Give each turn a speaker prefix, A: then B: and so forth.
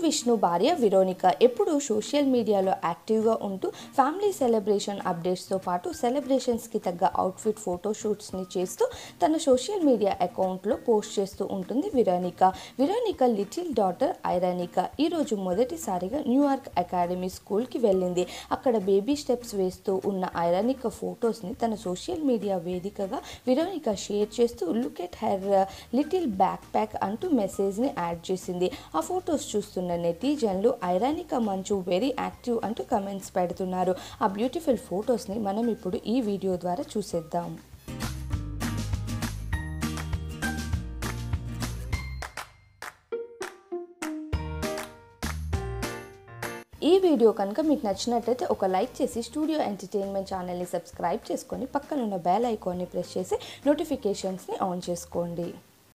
A: విష్ణు భార్య విరోనిక ఎప్పుడు సోషల్ మీడియాలో యాక్టివ్గా ఉంటూ ఫ్యామిలీ సెలబ్రేషన్ అప్డేట్స్తో పాటు సెలబ్రేషన్స్కి తగ్గ అవుట్ఫిట్ ఫోటోషూట్స్ని చేస్తూ తన సోషల్ మీడియా అకౌంట్లో పోస్ట్ చేస్తూ ఉంటుంది విరోనిక విరోనిక లిటిల్ డాటర్ ఐరానిక ఈరోజు మొదటిసారిగా న్యూయార్క్ అకాడమీ స్కూల్కి వెళ్ళింది అక్కడ బేబీ స్టెప్స్ వేస్తూ ఉన్న ఐరానిక ఫొటోస్ని తన సోషల్ మీడియా వేదికగా విరోనిక షేర్ చేస్తూ look at her little backpack అంటూ మెసేజ్ని యాడ్ చేసింది ఆ ఫొటోస్ చూస్తున్న నెటిజన్లు ఐరానిక మంచు వెరీ యాక్టివ్ అంటూ కమెంట్స్ పెడుతున్నారు ఆ బ్యూటిఫుల్ ఫొటోస్ని మనం ఇప్పుడు ఈ వీడియో ద్వారా చూసేద్దాం ఈ వీడియో కనుక మీకు నచ్చినట్లయితే ఒక లైక్ చేసి స్టూడియో ఎంటర్టైన్మెంట్ ఛానల్ని సబ్స్క్రైబ్ చేసుకొని పక్కనున్న బెల్ ఐకాన్ని ప్రెస్ చేసి నోటిఫికేషన్స్ని ఆన్ చేసుకోండి